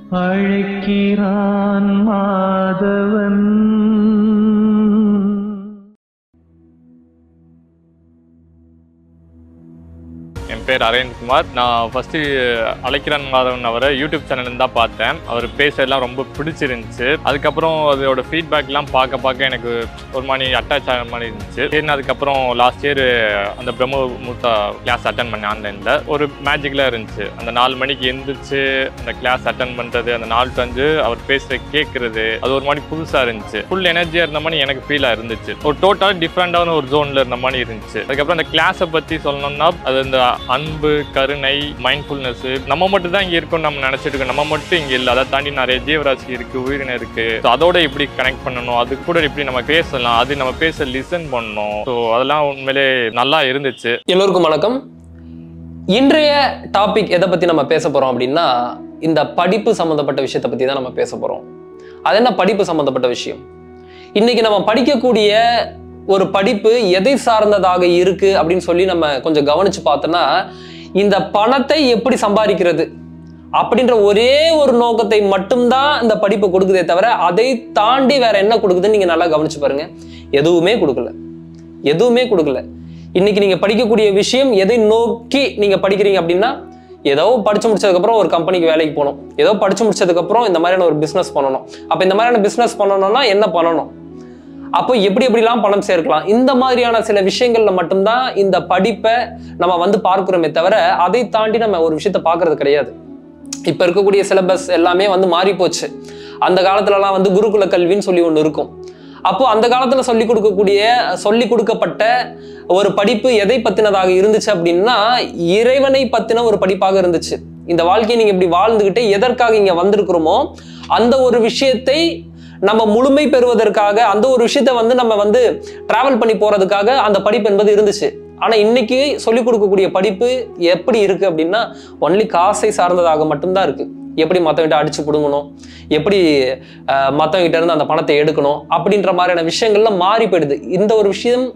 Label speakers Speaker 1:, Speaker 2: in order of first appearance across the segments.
Speaker 1: அழைக்கிறான் மாதவன்
Speaker 2: என் பேர் அரவிந்த்குமார் நான் ஃபஸ்ட்டு அழைக்கிறான் மாதவன் அவரை யூடியூப் சேனல்ல தான் பார்த்தேன் அவர் பேசலாம் ரொம்ப பிடிச்சிருந்துச்சு அதுக்கப்புறம் அதோட ஃபீட்பேக்லாம் பார்க்க பார்க்க எனக்கு ஒரு மாதிரி அட்டாச் ஆன மாதிரி இருந்துச்சு சரி அதுக்கப்புறம் லாஸ்ட் இயர் அந்த பிரம்ம முகூர்த்தா கிளாஸ் அட்டன் பண்ணேன் ஆன்லைனில் ஒரு மேஜிக்கலாக இருந்துச்சு அந்த நாலு மணிக்கு எந்திரிச்சு அந்த கிளாஸ் அட்டன் பண்ணுறது அந்த நாலு அஞ்சு அவர் பேசுகிற கேட்குறது அது ஒரு மாதிரி புதுசாக இருந்துச்சு ஃபுல் எனர்ஜியாக இருந்த மாதிரி எனக்கு ஃபீலாக இருந்துச்சு ஒரு டோட்டலாக டிஃப்ரெண்டான ஒரு ஜோனில் இருந்த மாதிரி இருந்துச்சு அதுக்கப்புறம் அந்த கிளாஸை பற்றி சொல்லணும்னா அது இந்த அன்பு கருணை மைண்ட்ஃபுல்னஸ் நம்ம மட்டும் தான் இங்கே இருக்கோம் நம்ம நினச்சிட்டு இருக்கோம் நம்ம மட்டும் இங்கே இல்லை அதை தாண்டி நிறைய ஜீவராசி இருக்கு உயிரினம் இருக்கு So அதோட எப்படி கனெக்ட் பண்ணணும் அது கூட எப்படி நம்ம பேசலாம் அது நம்ம பேச லிசன் பண்ணணும் ஸோ அதெல்லாம் உண்மையிலே நல்லா இருந்துச்சு
Speaker 3: எல்லோருக்கும் வணக்கம் இன்றைய டாபிக் எதை பற்றி நம்ம பேச போகிறோம் அப்படின்னா இந்த படிப்பு சம்மந்தப்பட்ட விஷயத்தை பற்றி தான் நம்ம பேச போகிறோம் அது என்ன படிப்பு சம்மந்தப்பட்ட விஷயம் இன்னைக்கு நம்ம படிக்கக்கூடிய ஒரு படிப்பு எதை சார்ந்ததாக இருக்கு அப்படின்னு சொல்லி நம்ம கொஞ்சம் கவனிச்சு பார்த்தோன்னா இந்த பணத்தை எப்படி சம்பாதிக்கிறது அப்படின்ற ஒரே ஒரு நோக்கத்தை மட்டும்தான் இந்த படிப்பு கொடுக்குதே தவிர அதை தாண்டி வேற என்ன கொடுக்குதுன்னு நீங்க நல்லா கவனிச்சு பாருங்க எதுவுமே கொடுக்கல எதுவுமே கொடுக்கல இன்னைக்கு நீங்க படிக்கக்கூடிய விஷயம் எதை நோக்கி நீங்க படிக்கிறீங்க அப்படின்னா ஏதோ படிச்சு முடிச்சதுக்கப்புறம் ஒரு கம்பெனிக்கு வேலைக்கு போகணும் ஏதோ படிச்சு முடிச்சதுக்கப்புறம் இந்த மாதிரியான ஒரு பிஸ்னஸ் பண்ணணும் அப்போ இந்த மாதிரியான பிஸ்னஸ் பண்ணணும்னா என்ன பண்ணணும் அப்போ எப்படி எப்படிலாம் பணம் சேர்க்கலாம் இந்த மாதிரியான சில விஷயங்கள்ல மட்டும்தான் இந்த படிப்பை நம்ம வந்து பார்க்கிறோமே தவிர அதை தாண்டி நம்ம ஒரு விஷயத்த பார்க்கறது கிடையாது இப்ப இருக்கக்கூடிய சிலபஸ் எல்லாமே வந்து மாறி போச்சு அந்த காலத்துலலாம் வந்து குருகுல கல்வின்னு சொல்லி ஒன்று இருக்கும் அப்போ அந்த காலத்துல சொல்லி கொடுக்கக்கூடிய சொல்லி கொடுக்கப்பட்ட ஒரு படிப்பு எதை பத்தினதாக இருந்துச்சு அப்படின்னா இறைவனை பத்தின ஒரு படிப்பாக இருந்துச்சு இந்த வாழ்க்கையை நீங்க இப்படி வாழ்ந்துகிட்டு எதற்காக இங்க வந்திருக்கிறோமோ அந்த ஒரு விஷயத்தை நம்ம முழுமை பெறுவதற்காக அந்த ஒரு விஷயத்த வந்து நம்ம வந்து டிராவல் பண்ணி போறதுக்காக அந்த படிப்பு என்பது இருந்துச்சு ஆனா இன்னைக்கு சொல்லிக் கொடுக்கக்கூடிய படிப்பு எப்படி இருக்கு அப்படின்னா ஒன்லி காசை சார்ந்ததாக மட்டும்தான் இருக்கு எப்படி மற்றவங்கிட்ட அடிச்சு பிடுங்கணும் எப்படி அஹ், மத்தவங்கிட்ட இருந்து அந்த பணத்தை எடுக்கணும் அப்படின்ற மாதிரியான விஷயங்கள்லாம் மாறி போயிடுது இந்த ஒரு விஷயம்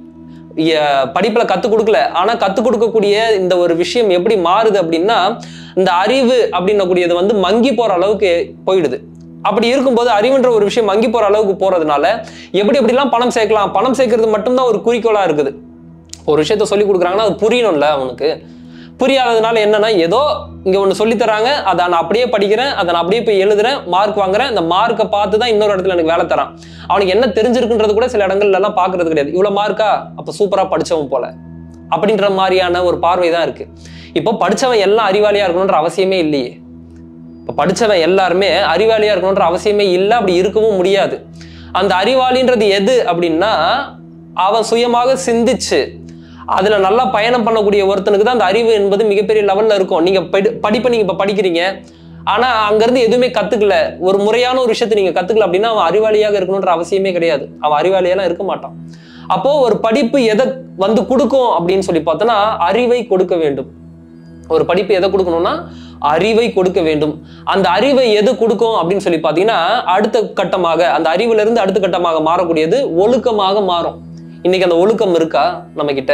Speaker 3: எ- படிப்புல கத்துக் கொடுக்கல ஆனா கத்துக் கொடுக்கக்கூடிய இந்த ஒரு விஷயம் எப்படி மாறுது அப்படின்னா இந்த அறிவு அப்படின்னக்கூடியது வந்து மங்கி போற அளவுக்கு போயிடுது அப்படி இருக்கும்போது அறிவுன்ற ஒரு விஷயம் மங்கி போற அளவுக்கு போறதுனால எப்படி எப்படிலாம் பணம் சேர்க்கலாம் பணம் சேர்க்கறது மட்டும்தான் ஒரு குறிக்கோளா இருக்குது ஒரு விஷயத்த சொல்லி கொடுக்குறாங்கன்னா அது புரியணும்ல அவனுக்கு புரியாததுனால என்னன்னா ஏதோ இங்க ஒன்று சொல்லி தராங்க அதை நான் அப்படியே படிக்கிறேன் அதை நான் அப்படியே போய் எழுதுறேன் மார்க் வாங்குறேன் இந்த மார்க்கை பார்த்து தான் இன்னொரு இடத்துல எனக்கு வேலை தரான் அவனுக்கு என்ன தெரிஞ்சிருக்குன்றது கூட சில இடங்கள்ல எல்லாம் பார்க்கறது கிடையாது இவ்வளோ மார்க்கா அப்போ சூப்பரா படிச்சவன் போல அப்படின்ற மாதிரியான ஒரு பார்வை தான் இருக்கு இப்போ படிச்சவன் எல்லாம் அறிவாளியா இருக்கணுன்ற அவசியமே இல்லையே இப்போ படிச்சவன் எல்லாருமே அறிவாளியா இருக்கணுன்ற அவசியமே இல்லை அப்படி இருக்கவும் முடியாது அந்த அறிவாளின்றது எது அப்படின்னா அவன் சுயமாக சிந்திச்சு அதுல நல்லா பயணம் பண்ணக்கூடிய ஒருத்தனுக்கு தான் அந்த அறிவு என்பது மிகப்பெரிய லெவல்ல இருக்கும் நீங்க படி- படிப்பை நீங்க இப்ப படிக்கிறீங்க ஆனா அங்கிருந்து எதுவுமே கத்துக்கல ஒரு முறையான ஒரு விஷயத்தை நீங்க கத்துக்கல அப்படின்னா அவன் அறிவாளியாக இருக்கணுன்ற அவசியமே கிடையாது அவன் அறிவாளியெல்லாம் இருக்க மாட்டான் அப்போ ஒரு படிப்பு எதை வந்து கொடுக்கும் அப்படின்னு சொல்லி பார்த்தோன்னா அறிவை கொடுக்க வேண்டும் ஒரு படிப்பு எதை கொடுக்கணும்னா அறிவை கொடுக்க வேண்டும் அந்த அறிவை எது கொடுக்கும் அப்படின்னு சொல்லி பார்த்தீங்கன்னா அடுத்த கட்டமாக அந்த அறிவுல இருந்து அடுத்த கட்டமாக மாறக்கூடியது ஒழுக்கமாக மாறும் இன்னைக்கு அந்த ஒழுக்கம் இருக்கா நம்ம கிட்ட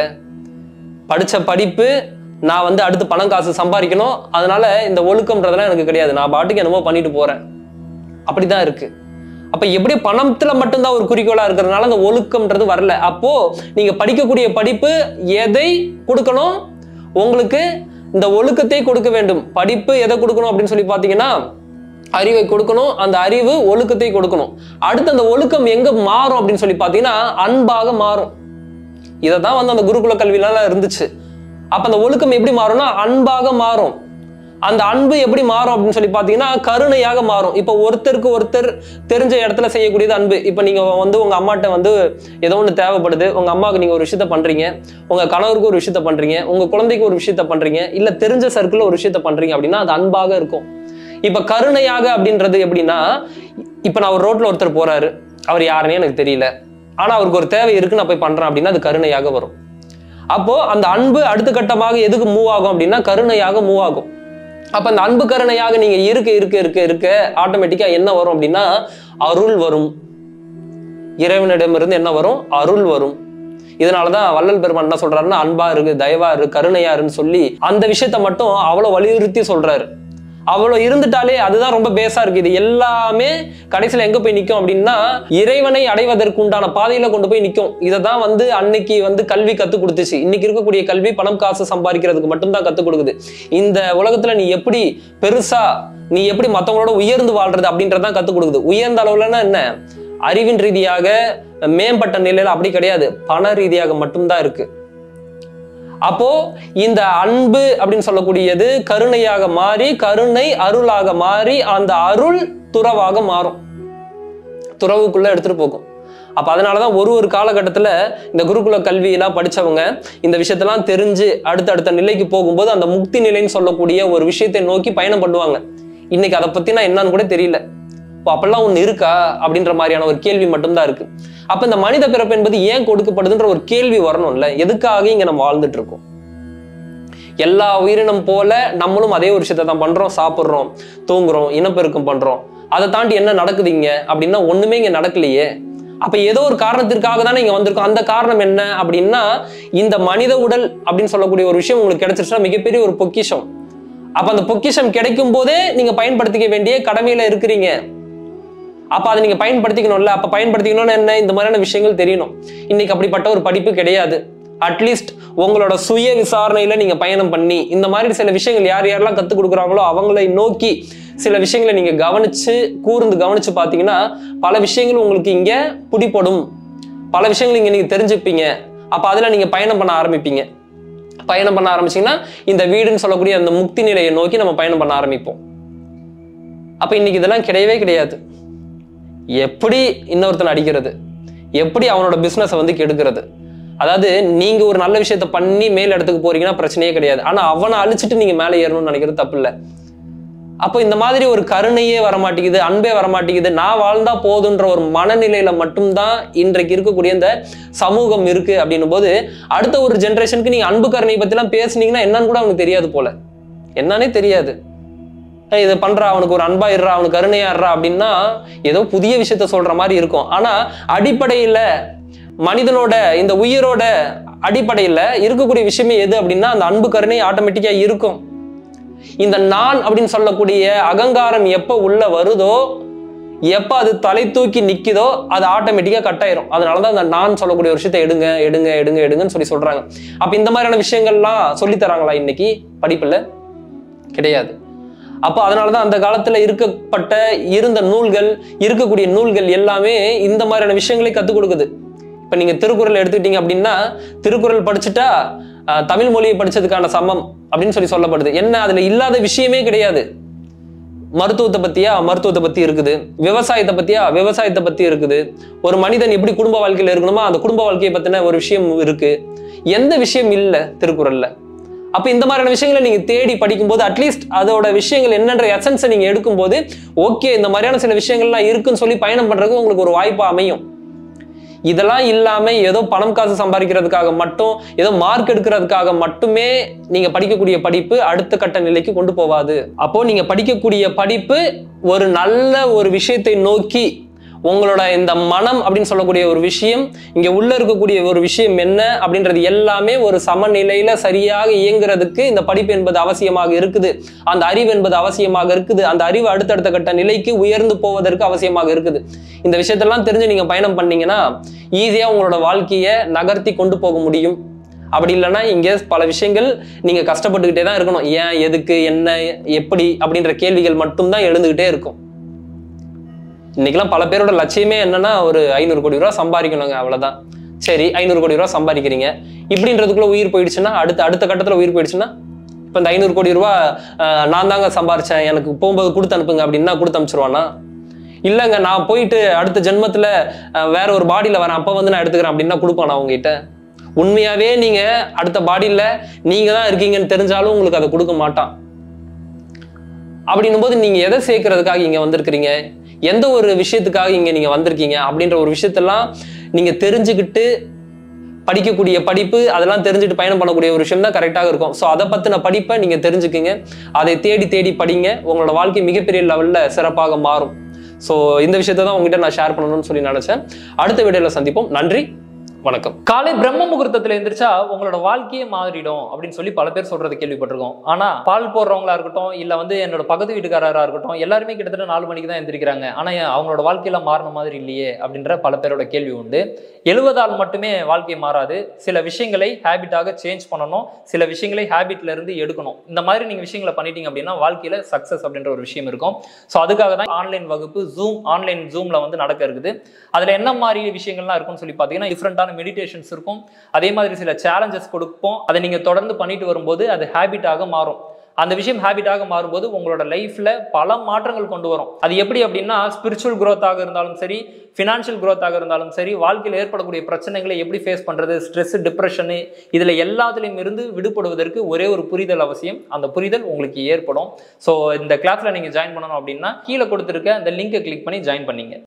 Speaker 3: படிச்ச படிப்பு நான் வந்து அடுத்து பணம் காசு சம்பாதிக்கணும் அதனால இந்த ஒழுக்கம்ன்றதெல்லாம் எனக்கு கிடையாது நான் பாட்டுக்கு என்னமோ பண்ணிட்டு போறேன் அப்படிதான் இருக்கு அப்ப எப்படி பணத்துல மட்டும்தான் ஒரு குறிக்கோளா இருக்கிறதுனால அந்த ஒழுக்கம்ன்றது வரல அப்போ நீங்க படிக்கக்கூடிய படிப்பு எதை கொடுக்கணும் உங்களுக்கு இந்த ஒழுக்கத்தை கொடுக்க வேண்டும் படிப்பு எதை கொடுக்கணும் அப்படின்னு சொல்லி பாத்தீங்கன்னா அறிவை கொடுக்கணும் அந்த அறிவு ஒழுக்கத்தை கொடுக்கணும் அடுத்து அந்த ஒழுக்கம் எங்க மாறும் அப்படின்னு சொல்லி பாத்தீங்கன்னா அன்பாக மாறும் இதை தான் வந்து அந்த குருகுல கல்வியிலாம் இருந்துச்சு அப்ப அந்த ஒழுக்கம் எப்படி மாறும்னா அன்பாக மாறும் அந்த அன்பு எப்படி மாறும் அப்படின்னு சொல்லி பார்த்தீங்கன்னா கருணையாக மாறும் இப்போ ஒருத்தருக்கு ஒருத்தர் தெரிஞ்ச இடத்துல செய்யக்கூடியது அன்பு இப்போ நீங்க வந்து உங்க அம்மாட்ட வந்து ஏதோ ஒன்று தேவைப்படுது உங்க அம்மாவுக்கு நீங்க ஒரு விஷயத்த பண்றீங்க உங்க கணவருக்கு ஒரு விஷயத்த பண்றீங்க உங்க குழந்தைக்கு ஒரு விஷயத்த பண்றீங்க இல்ல தெரிஞ்ச சர்க்கிள் ஒரு விஷயத்த பண்றீங்க அப்படின்னா அது அன்பாக இருக்கும் இப்ப கருணையாக அப்படின்றது எப்படின்னா இப்ப நான் ஒரு ரோட்ல ஒருத்தர் போறாரு அவர் யாருன்னே எனக்கு தெரியல ஆனா அவருக்கு ஒரு தேவை இருக்கு நான் போய் பண்றேன் அப்படின்னா அது கருணையாக வரும் அப்போ அந்த அன்பு அடுத்த கட்டமாக எதுக்கு மூவ் ஆகும் அப்படின்னா கருணையாக மூவ் ஆகும் அப்ப அந்த அன்பு கருணையாக நீங்க இருக்க இருக்க இருக்க இருக்க ஆட்டோமேட்டிக்கா என்ன வரும் அப்படின்னா அருள் வரும் இறைவனிடமிருந்து என்ன வரும் அருள் வரும் இதனாலதான் வள்ளல் பெருமான் என்ன சொல்றாருன்னா அன்பா இருக்கு தயவா இருக்கு கருணையா இருன்னு சொல்லி அந்த விஷயத்த மட்டும் அவ்வளவு வலியுறுத்தி சொல்றாரு அவ்வளோ இருந்துட்டாலே அதுதான் ரொம்ப பேஸா இருக்கு இது எல்லாமே கடைசியில் எங்க போய் நிற்கும் அப்படின்னா இறைவனை அடைவதற்கு உண்டான பாதையில கொண்டு போய் நிற்கும் இதை தான் வந்து அன்னைக்கு வந்து கல்வி கற்றுக் கொடுத்துச்சு இன்னைக்கு இருக்கக்கூடிய கல்வி பணம் காசு சம்பாதிக்கிறதுக்கு மட்டும்தான் கற்றுக் கொடுக்குது இந்த உலகத்துல நீ எப்படி பெருசா நீ எப்படி மற்றவங்களோட உயர்ந்து வாழ்றது அப்படின்றதான் கற்றுக் கொடுக்குது உயர்ந்த அளவுலன்னா என்ன அறிவின் ரீதியாக மேம்பட்ட நிலையில அப்படி கிடையாது பண ரீதியாக மட்டும்தான் இருக்கு அப்போ இந்த அன்பு அப்படின்னு சொல்லக்கூடியது கருணையாக மாறி கருணை அருளாக மாறி அந்த அருள் துறவாக மாறும் துறவுக்குள்ள எடுத்துட்டு போகும் அப்ப அதனாலதான் ஒரு ஒரு காலகட்டத்துல இந்த குருகுல கல்வியெல்லாம் படிச்சவங்க இந்த விஷயத்தெல்லாம் தெரிஞ்சு அடுத்தடுத்த நிலைக்கு போகும்போது அந்த முக்தி நிலைன்னு சொல்லக்கூடிய ஒரு விஷயத்தை நோக்கி பயணம் பண்ணுவாங்க இன்னைக்கு அதை பத்தினா என்னன்னு கூட தெரியல இப்போ அப்பெல்லாம் ஒண்ணு இருக்கா அப்படின்ற மாதிரியான ஒரு கேள்வி மட்டும்தான் இருக்கு அப்ப இந்த மனித பிறப்பு என்பது ஏன் கொடுக்கப்படுதுன்ற ஒரு கேள்வி வரணும்ல எதுக்காக இங்க நம்ம வாழ்ந்துட்டு இருக்கோம் எல்லா உயிரினம் போல நம்மளும் அதே ஒரு விஷயத்தை தான் பண்றோம் சாப்பிட்றோம் தூங்குறோம் இனப்பெருக்கம் பண்றோம் அதை தாண்டி என்ன நடக்குது இங்க அப்படின்னா ஒண்ணுமே இங்க நடக்கலையே அப்ப ஏதோ ஒரு காரணத்திற்காக தானே இங்க வந்திருக்கோம் அந்த காரணம் என்ன அப்படின்னா இந்த மனித உடல் அப்படின்னு சொல்லக்கூடிய ஒரு விஷயம் உங்களுக்கு கிடைச்சிருச்சுன்னா மிகப்பெரிய ஒரு பொக்கிஷம் அப்ப அந்த பொக்கிஷம் கிடைக்கும் போதே நீங்க பயன்படுத்திக்க வேண்டிய கடமையில இருக்கிறீங்க அப்ப அதை நீங்க பயன்படுத்திக்கணும்ல அப்ப பயன்படுத்திக்கணும்னு என்ன இந்த மாதிரியான விஷயங்கள் தெரியணும் இன்னைக்கு அப்படிப்பட்ட ஒரு படிப்பு கிடையாது அட்லீஸ்ட் உங்களோட சுய விசாரணையில நீங்க பயணம் பண்ணி இந்த மாதிரி சில விஷயங்கள் யார் யாரெல்லாம் கத்துக் கொடுக்குறாங்களோ அவங்களை நோக்கி சில விஷயங்களை நீங்க கவனிச்சு கூர்ந்து கவனிச்சு பார்த்தீங்கன்னா பல விஷயங்கள் உங்களுக்கு இங்க பிடிப்படும் பல விஷயங்கள் இங்க நீங்க தெரிஞ்சுப்பீங்க அப்ப அதுல நீங்க பயணம் பண்ண ஆரம்பிப்பீங்க பயணம் பண்ண ஆரம்பிச்சீங்கன்னா இந்த வீடுன்னு சொல்லக்கூடிய அந்த முக்தி நிலையை நோக்கி நம்ம பயணம் பண்ண ஆரம்பிப்போம் அப்ப இன்னைக்கு இதெல்லாம் கிடையவே கிடையாது எப்படி இன்னொருத்தனை அடிக்கிறது எப்படி அவனோட பிசினஸை வந்து கெடுக்கிறது அதாவது நீங்க ஒரு நல்ல விஷயத்த பண்ணி மேல் இடத்துக்கு போறீங்கன்னா பிரச்சனையே கிடையாது ஆனா அவனை அழிச்சிட்டு நீங்க மேலே ஏறணும்னு நினைக்கிறது தப்பு இல்லை அப்போ இந்த மாதிரி ஒரு கருணையே வரமாட்டேங்குது அன்பே வரமாட்டேங்குது நான் வாழ்ந்தா போதுன்ற ஒரு மனநிலையில மட்டும்தான் இன்றைக்கு இருக்கக்கூடிய இந்த சமூகம் இருக்கு அப்படின்னும் போது அடுத்த ஒரு ஜென்ரேஷனுக்கு நீங்க அன்பு கருணை பத்திலாம் பேசுனீங்கன்னா என்னன்னு கூட அவனுக்கு தெரியாது போல என்னன்னே தெரியாது ஏய், இதை பண்றா அவனுக்கு ஒரு அன்பா இருறா அவனுக்கு கருணையா இருறா அப்படின்னா ஏதோ புதிய விஷயத்த சொல்ற மாதிரி இருக்கும் ஆனா அடிப்படையில மனிதனோட இந்த உயிரோட அடிப்படையில இருக்கக்கூடிய விஷயமே எது அப்படின்னா அந்த அன்பு கருணை ஆட்டோமேட்டிக்கா இருக்கும் இந்த நான் அப்படின்னு சொல்லக்கூடிய அகங்காரம் எப்ப உள்ள வருதோ எப்ப அது தலை தூக்கி நிக்குதோ அது ஆட்டோமேட்டிக்கா கட் ஆயிரும் அதனாலதான் அந்த நான் சொல்லக்கூடிய ஒரு விஷயத்தை எடுங்க எடுங்க எடுங்க எடுங்கன்னு சொல்லி சொல்றாங்க அப்ப இந்த மாதிரியான விஷயங்கள்லாம் சொல்லி தராங்களா இன்னைக்கு படிப்புல கிடையாது அப்போ அதனாலதான் அந்த காலத்துல இருக்கப்பட்ட இருந்த நூல்கள் இருக்கக்கூடிய நூல்கள் எல்லாமே இந்த மாதிரியான விஷயங்களை கத்துக் கொடுக்குது இப்ப நீங்க திருக்குறள் எடுத்துக்கிட்டீங்க அப்படின்னா திருக்குறள் படிச்சுட்டா அஹ், தமிழ் மொழியை படிச்சதுக்கான சமம் அப்படின்னு சொல்லி சொல்லப்படுது என்ன அதுல இல்லாத விஷயமே கிடையாது மருத்துவத்தை பத்தியா மருத்துவத்தை பத்தி இருக்குது விவசாயத்தை பத்தியா விவசாயத்தை பத்தி இருக்குது ஒரு மனிதன் எப்படி குடும்ப வாழ்க்கையில இருக்கணுமோ அந்த குடும்ப வாழ்க்கையை பத்தின ஒரு விஷயம் இருக்கு எந்த விஷயம் இல்லை திருக்குறள்ல அப்ப இந்த மாதிரியான விஷயங்களை நீங்க தேடி படிக்கும்போது அட்லீஸ்ட் அதோட விஷயங்கள் என்னன்ற எசன்ஸை நீங்க எடுக்கும்போது ஓகே இந்த மாதிரியான சில விஷயங்கள்லாம் இருக்குன்னு சொல்லி பயணம் பண்றதுக்கு உங்களுக்கு ஒரு வாய்ப்பு அமையும் இதெல்லாம் இல்லாம ஏதோ பணம் காசு சம்பாதிக்கிறதுக்காக மட்டும் ஏதோ மார்க் எடுக்கிறதுக்காக மட்டுமே நீங்க படிக்கக்கூடிய படிப்பு அடுத்த கட்ட நிலைக்கு கொண்டு போவாது அப்போ நீங்க படிக்கக்கூடிய படிப்பு ஒரு நல்ல ஒரு விஷயத்தை நோக்கி உங்களோட இந்த மனம் அப்படின்னு சொல்லக்கூடிய ஒரு விஷயம் இங்க உள்ள இருக்கக்கூடிய ஒரு விஷயம் என்ன அப்படின்றது எல்லாமே ஒரு சமநிலையில சரியாக இயங்குறதுக்கு இந்த படிப்பு என்பது அவசியமாக இருக்குது அந்த அறிவு என்பது அவசியமாக இருக்குது அந்த அறிவு அடுத்தடுத்த கட்ட நிலைக்கு உயர்ந்து போவதற்கு அவசியமாக இருக்குது இந்த விஷயத்தெல்லாம் தெரிஞ்சு நீங்க பயணம் பண்ணீங்கன்னா ஈஸியா உங்களோட வாழ்க்கையை நகர்த்தி கொண்டு போக முடியும் அப்படி இல்லைன்னா இங்கே பல விஷயங்கள் நீங்க கஷ்டப்பட்டுக்கிட்டே தான் இருக்கணும் ஏன் எதுக்கு என்ன எப்படி அப்படின்ற கேள்விகள் மட்டும்தான் எழுந்துகிட்டே இருக்கும் இன்னைக்கெல்லாம் பல பேரோட லட்சியமே என்னன்னா ஒரு ஐநூறு கோடி ரூபா சம்பாதிக்கணுங்க அவ்வளவுதான் சரி ஐநூறு கோடி ரூபா சம்பாதிக்கிறீங்க இப்படின்றதுக்குள்ள உயிர் போயிடுச்சுன்னா அடுத்த அடுத்த கட்டத்துல உயிர் போயிடுச்சுன்னா இப்போ இந்த ஐநூறு கோடி ரூபா அஹ், நான் தாங்க சம்பாரிச்சேன் எனக்கு போகும்போது கொடுத்து அனுப்புங்க அப்படின்னா கொடுத்து அனுப்பிச்சிருவானா இல்லைங்க நான் போயிட்டு அடுத்த ஜென்மத்துல அஹ், வேற ஒரு பாடியில வரேன் அப்போ வந்து நான் எடுத்துக்கிறேன் அப்படின்னா கொடுப்பானா உங்ககிட்ட உண்மையாவே நீங்க அடுத்த பாடியில நீங்க தான் இருக்கீங்கன்னு தெரிஞ்சாலும் உங்களுக்கு அதை கொடுக்க மாட்டான் அப்படின்னும் போது நீங்க எதை சேர்க்கறதுக்காக இங்க வந்திருக்கிறீங்க எந்த ஒரு விஷயத்துக்காக இங்க நீங்க வந்திருக்கீங்க அப்படின்ற ஒரு விஷயத்தெல்லாம் நீங்க தெரிஞ்சுக்கிட்டு படிக்கக்கூடிய படிப்பு அதெல்லாம் தெரிஞ்சுட்டு பயணம் பண்ணக்கூடிய ஒரு விஷயம் தான் கரெக்டாக இருக்கும் ஸோ அதை பற்றின படிப்பை நீங்கள் தெரிஞ்சுக்குங்க அதை தேடி தேடி படிங்க உங்களோட வாழ்க்கை மிகப்பெரிய லெவலில் சிறப்பாக மாறும் ஸோ இந்த விஷயத்தை தான் உங்ககிட்ட நான் ஷேர் பண்ணணும்னு சொல்லி நினச்சேன் அடுத்த வீடியோவில் சந்திப்போம் நன்றி வணக்கம்
Speaker 4: காலை பிரம்ம முகூர்த்தத்துல எந்திரிச்சா உங்களோட வாழ்க்கையே மாறிடும் அப்படின்னு சொல்லி பல பேர் சொல்றது கேள்விப்பட்டிருக்கோம் ஆனா பால் போடுறவங்களா இருக்கட்டும் இல்ல வந்து என்னோட பக்கத்து வீட்டுக்காரரா இருக்கட்டும் எல்லாருமே கிட்டத்தட்ட நாலு மணிக்கு தான் எந்திரிக்கிறாங்க ஆனா ஏன் அவங்களோட வாழ்க்கையில மாறின மாதிரி இல்லையே அப்படின்ற பல பேரோட கேள்வி உண்டு எழுவதால் மட்டுமே வாழ்க்கை மாறாது சில விஷயங்களை ஹேபிட்டாக சேஞ்ச் பண்ணணும் சில விஷயங்களை ஹேபிட்ல இருந்து எடுக்கணும் இந்த மாதிரி நீங்க விஷயங்களை பண்ணிட்டீங்க அப்படின்னா வாழ்க்கையில சக்சஸ் அப்படின்ற ஒரு விஷயம் இருக்கும் ஸோ அதுக்காக தான் ஆன்லைன் வகுப்பு ஜூம் ஆன்லைன் ஜூம்ல வந்து நடக்க இருக்குது அதுல என்ன மாதிரி விஷயங்கள்லாம் இருக்கும்னு சொல்லி பார்த்தீங்கன்னா டிஃப்ரெண்டான மெடிடேஷன்ஸ் இருக்கும் அதே மாதிரி சில சேலஞ்சஸ் கொடுப்போம் அதை நீங்க தொடர்ந்து பண்ணிட்டு வரும்போது அது ஹேபிட்டாக மாறும் அந்த விஷயம் ஹேபிட்டாக மாறும்போது உங்களோட லைஃப்ல பல மாற்றங்கள் கொண்டு வரும் அது எப்படி அப்படின்னா ஸ்பிரிச்சுவல் growth-ஆக இருந்தாலும் சரி ஃபினான்ஷியல் growth-ஆக இருந்தாலும் சரி வாழ்க்கையில் ஏற்படக்கூடிய பிரச்சனைகளை எப்படி ஃபேஸ் பண்றது ஸ்ட்ரெஸ் டிப்ரெஷனு இதுல எல்லாத்துலேயும் இருந்து விடுபடுவதற்கு ஒரே ஒரு புரிதல் அவசியம் அந்த புரிதல் உங்களுக்கு ஏற்படும் ஸோ இந்த கிளாஸ்ல நீங்க ஜாயின் பண்ணணும் அப்படின்னா கீழே கொடுத்துருக்க அந்த லிங்கை கிளிக் பண்ணி ஜாயின் பண்ணீங்க